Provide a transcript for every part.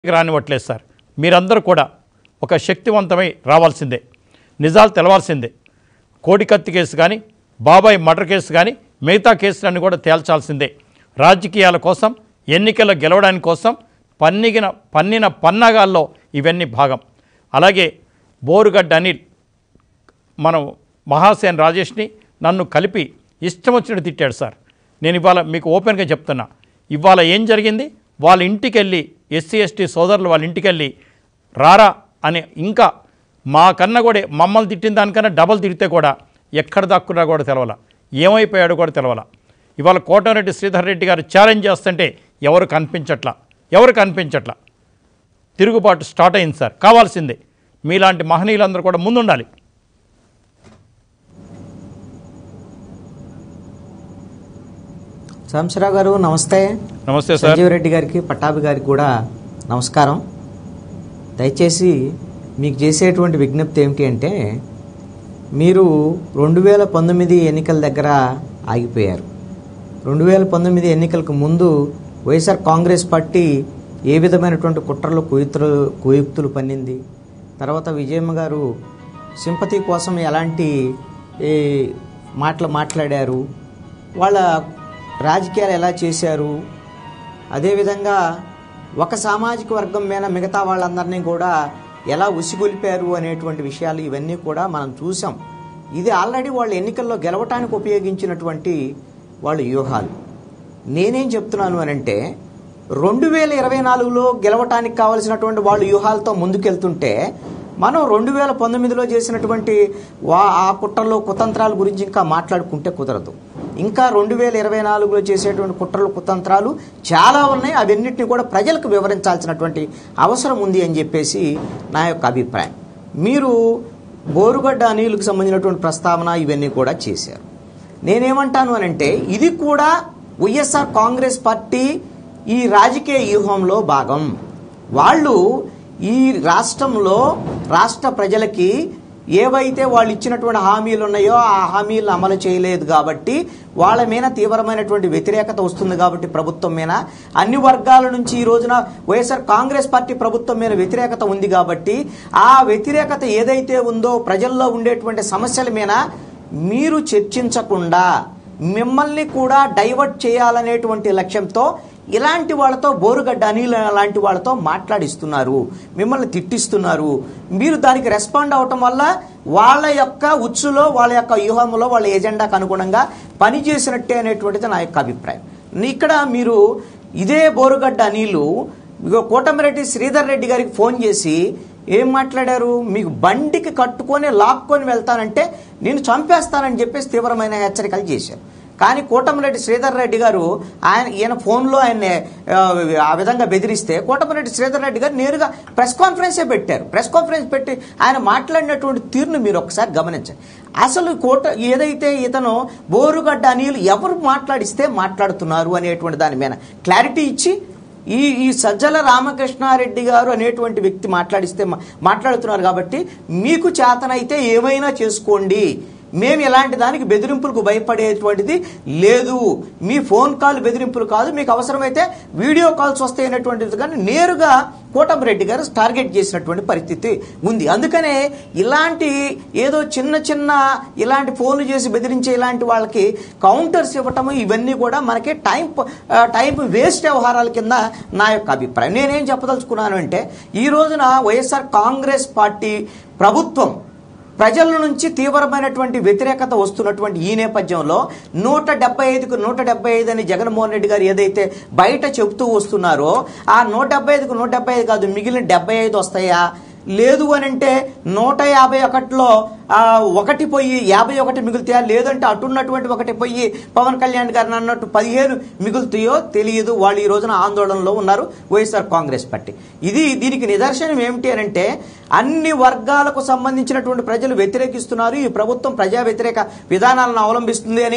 రానివ్వట్లేదు sir మీరందరూ కూడా ఒక శక్తివంతమై రావాల్సిందే నిజాలు తెలవాల్సిందే కోడికత్తి కేసు కానీ బాబాయ్ మర్డర్ కేసు కానీ మిగతా కేసులన్నీ కూడా తేల్చాల్సిందే రాజకీయాల కోసం ఎన్నికల్లో గెలవడానికి కోసం పన్నిగిన పన్నిన పన్నాగాల్లో ఇవన్నీ భాగం అలాగే బోరుగడ్డ అనిల్ మనం మహాసేన్ రాజేష్ని నన్ను కలిపి ఇష్టం వచ్చినట్టు తిట్టాడు సార్ నేను ఇవాళ మీకు ఓపెన్గా చెప్తున్నా ఇవాళ ఏం జరిగింది వాళ్ళ ఇంటికి వెళ్ళి ఎస్సీ ఎస్టీ సోదరులు వాళ్ళ ఇంటికి వెళ్ళి రారా అని ఇంకా మా కన్నా కూడా మమ్మల్ని తిట్టిన దానికన్నా డబల్ తిడితే కూడా ఎక్కడ దక్కున్నా కూడా తెలవాల ఏమైపోయాడో కూడా తెలవాల ఇవాళ కోటమిరెడ్డి శ్రీధర్ రెడ్డి గారు ఛాలెంజ్ చేస్తుంటే ఎవరు కనిపించట్లా ఎవరు కనిపించట్లా తిరుగుబాటు స్టార్ట్ అయింది సార్ కావాల్సిందే మీలాంటి మహనీయులందరూ కూడా ముందుండాలి సాంబశివరావు గారు నమస్తే నమస్తే సార్ సంజీవ్ రెడ్డి గారికి పట్టాభి గారికి కూడా నమస్కారం దయచేసి మీకు చేసేటువంటి విజ్ఞప్తి ఏమిటి అంటే మీరు రెండు వేల పంతొమ్మిది ఎన్నికల దగ్గర ఆగిపోయారు రెండు వేల పంతొమ్మిది ఎన్నికలకు ముందు వైఎస్ఆర్ కాంగ్రెస్ పార్టీ ఏ విధమైనటువంటి కుట్రలు కుయుక్తులు కుయుక్తులు పన్నింది తర్వాత విజయమ్మ గారు సింపతి కోసం ఎలాంటి ఏ, మాటలు మాట్లాడారు వాళ్ళ రాజకీయాలు ఎలా చేశారు అదేవిధంగా ఒక సామాజిక వర్గం మీద మిగతా వాళ్ళందరినీ కూడా ఎలా ఉసిగొలిపారు అనేటువంటి విషయాలు ఇవన్నీ కూడా మనం చూసాం ఇది ఆల్రెడీ వాళ్ళు ఎన్నికల్లో గెలవటానికి ఉపయోగించినటువంటి వాళ్ళ వ్యూహాలు నేనేం చెప్తున్నాను అని అంటే రెండు వేల ఇరవై నాలుగులో గెలవటానికి కావలసినటువంటి వాళ్ళు వ్యూహాలతో ముందుకెళ్తుంటే మనం రెండు వేల పంతొమ్మిదిలో చేసినటువంటి వా ఆ కుట్రలు కుతంత్రాల గురించి ఇంకా మాట్లాడుకుంటే కుదరదు ఇంకా రెండు వేల ఇరవై నాలుగులో చేసేటువంటి కుట్రలు కుతంత్రాలు చాలా ఉన్నాయి అవన్నిటిని కూడా ప్రజలకు వివరించాల్సినటువంటి అవసరం ఉంది అని చెప్పేసి నా యొక్క అభిప్రాయం మీరు బోరుగడ్డ అనిలకు సంబంధించినటువంటి ప్రస్తావన ఇవన్నీ కూడా చేశారు నేనేమంటాను అని అంటే ఇది కూడా వైఎస్ఆర్ కాంగ్రెస్ పార్టీ ఈ రాజకీయ వ్యూహంలో భాగం వాళ్ళు ఈ రాష్ట్రంలో రాష్ట్ర ప్రజలకి ఏవైతే వాళ్ళు ఇచ్చినటువంటి హామీలు ఉన్నాయో ఆ హామీలను అమలు చేయలేదు కాబట్టి వాళ్ళ మీద తీవ్రమైనటువంటి వ్యతిరేకత వస్తుంది కాబట్టి ప్రభుత్వం మీద అన్ని వర్గాల నుంచి ఈ రోజున వైఎస్ఆర్ కాంగ్రెస్ పార్టీ ప్రభుత్వం మీద వ్యతిరేకత ఉంది కాబట్టి ఆ వ్యతిరేకత ఏదైతే ఉందో ప్రజల్లో ఉండేటువంటి సమస్యల మీద మీరు చర్చించకుండా మిమ్మల్ని కూడా డైవర్ట్ చేయాలనేటువంటి లక్ష్యంతో ఇలాంటి వాళ్ళతో బోరుగడ్డ అనిల్ లాంటి వాళ్ళతో మాట్లాడిస్తున్నారు మిమ్మల్ని తిట్టిస్తున్నారు మీరు దానికి రెస్పాండ్ అవటం వల్ల వాళ్ళ యొక్క ఉచ్చులో వాళ్ళ యొక్క వ్యూహంలో వాళ్ళ ఎజెండాకు అనుగుణంగా పనిచేసినట్టే అనేటువంటిది నా యొక్క అభిప్రాయం ఇక్కడ మీరు ఇదే బోరుగడ్డ అనిలు ఇగో కోటమిరెడ్డి శ్రీధర్ రెడ్డి గారికి ఫోన్ చేసి ఏం మాట్లాడారు మీకు బండికి కట్టుకొని లాక్కొని వెళ్తానంటే నేను చంపేస్తానని చెప్పేసి తీవ్రమైన హెచ్చరికలు చేశారు కానీ కోటమిరెడ్డి శ్రీధర్ రెడ్డి గారు ఆయన ఈయన ఫోన్లో ఆయన్ని ఆ, ఆ విధంగా బెదిరిస్తే కోటమిరెడ్డి శ్రీధర్ రెడ్డి గారు నేరుగా ప్రెస్ కాన్ఫరెన్సే పెట్టారు ప్రెస్ కాన్ఫరెన్స్ పెట్టి ఆయన మాట్లాడినటువంటి తీరును మీరు ఒకసారి గమనించండి అసలు కోట ఏదైతే ఇతను బోరుగడ్డ అనిల్ ఎవరు మాట్లాడిస్తే మాట్లాడుతున్నారు అనేటువంటి దాని మీద క్లారిటీ ఇచ్చి ఈ ఈ సజ్జల రామకృష్ణారెడ్డి గారు అనేటువంటి వ్యక్తి మాట్లాడిస్తే మా- మాట్లాడుతున్నారు కాబట్టి మీకు చేతనైతే ఏమైనా చేసుకోండి మేము ఎలాంటి దానికి బెదిరింపులకు భయపడేటువంటిది లేదు మీ ఫోన్ కాల్ బెదిరింపులు కాదు మీకు అవసరమైతే వీడియో కాల్స్ వస్తాయనేటువంటిది కానీ నేరుగా కోటమిరెడ్డి గారు టార్గెట్ చేసినటువంటి పరిస్థితి ఉంది అందుకనే ఇలాంటి ఏదో చిన్న చిన్న ఇలాంటి ఫోన్లు చేసి బెదిరించే ఇలాంటి వాళ్ళకి కౌంటర్స్ ఇవ్వటము ఇవన్నీ కూడా మనకి టైం ప- ఆ, టైం వేస్ట్ వ్యవహారాల కింద నా యొక్క అభిప్రాయం నేనేం చెప్పదలుచుకున్నాను అంటే ఈ రోజున వైఎస్ఆర్ కాంగ్రెస్ పార్టీ ప్రభుత్వం ప్రజల నుంచి తీవ్రమైనటువంటి వ్యతిరేకత వస్తున్నటువంటి ఈ నేపథ్యంలో నూట డెబ్బై ఐదుకు నూట డెబ్బై ఐదు అని జగన్మోహన్ రెడ్డి గారు ఏదైతే బయట చెబుతూ వస్తున్నారో ఆ నూట డెబ్బై ఐదుకు నూట డెబ్బై ఐదు కాదు మిగిలిన డెబ్బై ఐదు వస్తాయా లేదు అని అంటే నూట యాభై ఒకటిలో ఆ, ఒకటి పోయి యాభై ఒకటి మిగులుతాయా లేదంటే అటున్నటువంటి ఒకటి పోయి పవన్ కళ్యాణ్ గారిని అన్నట్టు పదిహేను మిగులుతాయో తెలియదు వాళ్ళు ఈ రోజున ఆందోళనలో ఉన్నారు వైఎస్ఆర్ కాంగ్రెస్ పార్టీ ఇది దీనికి నిదర్శనం ఏమిటి అని అంటే అన్ని వర్గాలకు సంబంధించినటువంటి ప్రజలు వ్యతిరేకిస్తున్నారు ఈ ప్రభుత్వం ప్రజా వ్యతిరేక విధానాలను అవలంబిస్తుంది అని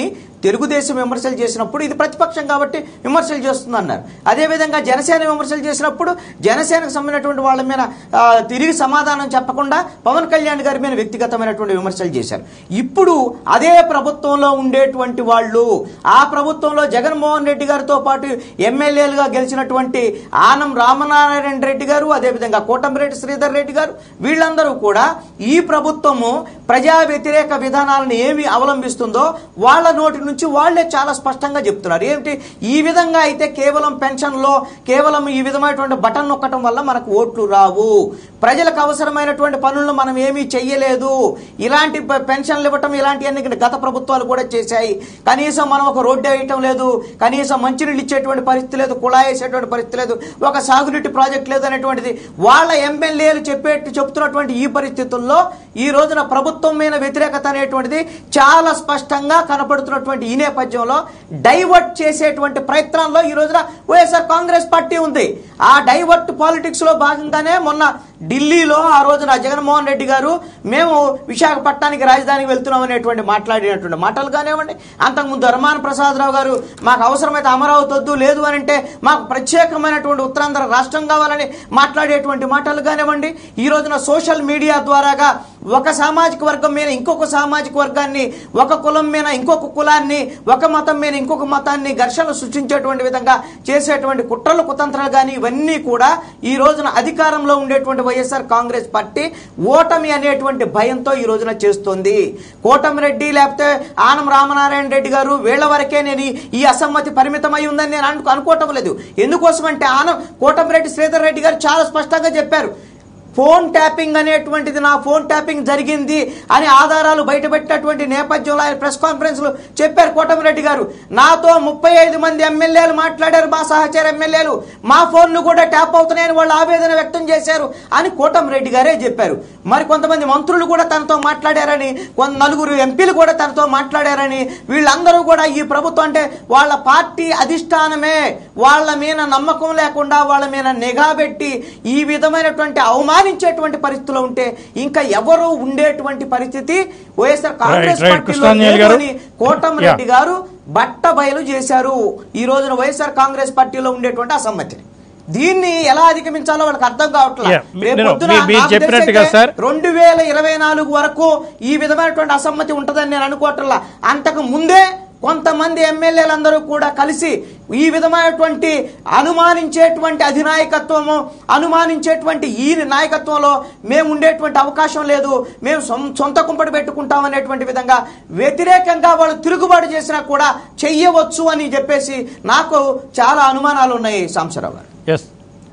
తెలుగుదేశం విమర్శలు చేసినప్పుడు ఇది ప్రతిపక్షం కాబట్టి విమర్శలు చేస్తుంది అన్నారు అదేవిధంగా జనసేన విమర్శలు చేసినప్పుడు జనసేనకు సంబంధించినటువంటి వాళ్ళ మీద ఆ, తిరిగి సమాధానం చెప్పకుండా పవన్ కళ్యాణ్ గారి మీద వ్యక్తిగతమైనటువంటి విమర్శలు చేశారు ఇప్పుడు అదే ప్రభుత్వంలో ఉండేటువంటి వాళ్ళు ఆ ప్రభుత్వంలో జగన్మోహన్ రెడ్డి గారితో పాటు ఎమ్మెల్యేలుగా గెలిచినటువంటి ఆనం రామనారాయణ రెడ్డి గారు అదేవిధంగా కోటమిరెడ్డి శ్రీధర్ రెడ్డి గారు వీళ్ళందరూ కూడా ఈ ప్రభుత్వము ప్రజా వ్యతిరేక విధానాలను ఏమి అవలంబిస్తుందో వాళ్ళ నోటి నుంచి వాళ్ళే చాలా స్పష్టంగా చెప్తున్నారు ఏమిటి ఈ విధంగా అయితే కేవలం పెన్షన్లో కేవలం ఈ విధమైనటువంటి బటన్ నొక్కటం వల్ల మనకు ఓట్లు రావు ప్రజలకు అవసరమైనటువంటి పనులను మనం ఏమీ చెయ్యలేదు ఇలాంటి ప- పెన్షన్లు ఇవ్వటం ఇలాంటివన్నీ గత ప్రభుత్వాలు కూడా చేశాయి కనీసం మనం ఒక రోడ్డు వేయటం లేదు కనీసం మంచినీళ్ళు ఇచ్చేటువంటి పరిస్థితి లేదు కుళాయి వేసేటువంటి పరిస్థితి లేదు ఒక సాగునీటి ప్రాజెక్ట్ లేదు అనేటువంటిది వాళ్ళ ఎమ్మెల్యేలు చెప్పేట్టు చెప్తున్నటువంటి ఈ పరిస్థితుల్లో ఈ రోజున ప్రభుత్వం మీద వ్యతిరేకత అనేటువంటిది చాలా స్పష్టంగా కనపడుతున్నటువంటి ఈ నేపథ్యంలో డైవర్ట్ చేసేటువంటి ప్రయత్నంలో ఈ రోజున వైఎస్ఆర్ కాంగ్రెస్ పార్టీ ఉంది ఆ డైవర్ట్ పాలిటిక్స్ లో భాగంగానే మొన్న ఢిల్లీలో ఆ రోజున జగన్మోహన్ రెడ్డి గారు మేము విశాఖపట్నానికి రాజధానికి వెళ్తున్నాం అనేటువంటి మాట్లాడినటువంటి మాటలు కానివ్వండి అంతకుముందు ధర్మాన ప్రసాదరావు గారు మాకు అవసరమైతే అమరావతి వద్దు లేదు అని అంటే మాకు ప్రత్యేకమైనటువంటి ఉత్తరాంధ్ర రాష్ట్రం కావాలని మాట్లాడేటువంటి మాటలు కానివ్వండి ఈ రోజున సోషల్ మీడియా ద్వారాగా ఒక సామాజిక వర్గం మీద ఇంకొక సామాజిక వర్గాన్ని ఒక కులం మీద ఇంకొక కులాన్ని ఒక మతం మీద ఇంకొక మతాన్ని ఘర్షణలు సృష్టించేటువంటి విధంగా చేసేటువంటి కుట్రలు కుతంత్రాలు కానీ ఇవన్నీ కూడా ఈ రోజున అధికారంలో ఉండేటువంటి వైఎస్ఆర్ కాంగ్రెస్ పార్టీ ఓటమి అనేటువంటి భయంతో ఈ రోజున చేస్తుంది కోటమిరెడ్డి లేకపోతే ఆనం రామనారాయణ రెడ్డి గారు వీళ్ళ వరకే నేను ఈ- ఈ అసమ్మతి పరిమితమై ఉందని నేను అను అనుకోవటం లేదు ఎందుకోసం అంటే ఆనం కోటమిరెడ్డి శ్రీధర్ రెడ్డి గారు చాలా స్పష్టంగా చెప్పారు ఫోన్ ట్యాపింగ్ అనేటువంటిది నా ఫోన్ ట్యాపింగ్ జరిగింది అని ఆధారాలు బయటపెట్టినటువంటి నేపథ్యంలో ఆయన ప్రెస్ కాన్ఫరెన్స్లో చెప్పారు కోటమిరెడ్డి గారు నాతో ముప్పై ఐదు మంది ఎమ్మెల్యేలు మాట్లాడారు మా సహచర ఎమ్మెల్యేలు మా ఫోన్లు కూడా ట్యాప్ అవుతున్నాయని వాళ్ళు ఆవేదన వ్యక్తం చేశారు అని కోటమిరెడ్డి గారే చెప్పారు మరి కొంతమంది మంత్రులు కూడా తనతో మాట్లాడారని కొంత నలుగురు ఎంపీలు కూడా తనతో మాట్లాడారని వీళ్ళందరూ కూడా ఈ ప్రభుత్వం అంటే వాళ్ళ పార్టీ అధిష్టానమే వాళ్ళ మీద నమ్మకం లేకుండా వాళ్ళ మీద నిఘా పెట్టి ఈ విధమైనటువంటి అవమానించేటువంటి పరిస్థితిలో ఉంటే ఇంకా ఎవరు ఉండేటువంటి పరిస్థితి వైఎస్ఆర్ కాంగ్రెస్ right. పార్టీలో కృష్ణాంజలి గారు. లేదని కోటమిరెడ్డి గారు బట్ట బయలు చేశారు ఈ రోజున వైఎస్ఆర్ కాంగ్రెస్ పార్టీలో ఉండేటువంటి అసమ్మతిని దీన్ని ఎలా అధిగమించాలో వాళ్ళకి అర్థం కావట్లేదు Yeah, నేను- మీ- మీరు చెప్పినట్టుగా సార్. రెండు వేల ఇరవై నాలుగు వరకు ఈ విధమైనటువంటి అసమ్మతి ఉంటుందని నేను అనుకోవట్లా అంతకు ముందే కొంతమంది ఎమ్మెల్యేలందరూ కూడా కలిసి ఈ విధమైనటువంటి అనుమానించేటువంటి అధినాయకత్వము అనుమానించేటువంటి ఈ నాయకత్వంలో మేము ఉండేటువంటి అవకాశం లేదు మేము సొం- సొంత కుంపటి పెట్టుకుంటాం అనేటువంటి విధంగా వ్యతిరేకంగా వాళ్ళు తిరుగుబాటు చేసినా కూడా చెయ్యవచ్చు అని చెప్పేసి నాకు చాలా అనుమానాలు ఉన్నాయి సాంబశివరావు గారు ఎస్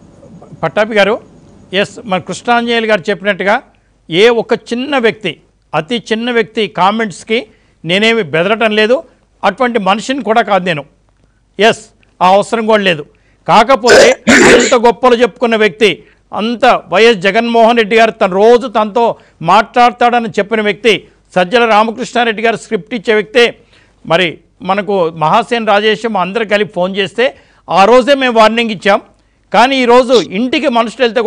పట్టాపి గారు ఎస్ మన కృష్ణాంజలి గారు చెప్పినట్టుగా ఏ ఒక చిన్న వ్యక్తి అతి చిన్న వ్యక్తి కామెంట్స్కి నేనేమి బెదరటం లేదు అటువంటి మనిషిని కూడా కాదు నేను ఎస్ ఆ అవసరం కూడా లేదు కాకపోతే అంత గొప్పలు చెప్పుకున్న వ్యక్తి అంత వైఎస్ జగన్మోహన్ రెడ్డి గారు తన రోజు తనతో మాట్లాడతాడని చెప్పిన వ్యక్తి సజ్జల రామకృష్ణారెడ్డి గారు స్క్రిప్ట్ ఇచ్చే వ్యక్తే మరి మనకు మహాసేన్ రాజేశం అందరు కలిపి ఫోన్ చేస్తే ఆ రోజే మేము వార్నింగ్ ఇచ్చాం కానీ ఈరోజు ఇంటికి మనుషులు వెళ్తే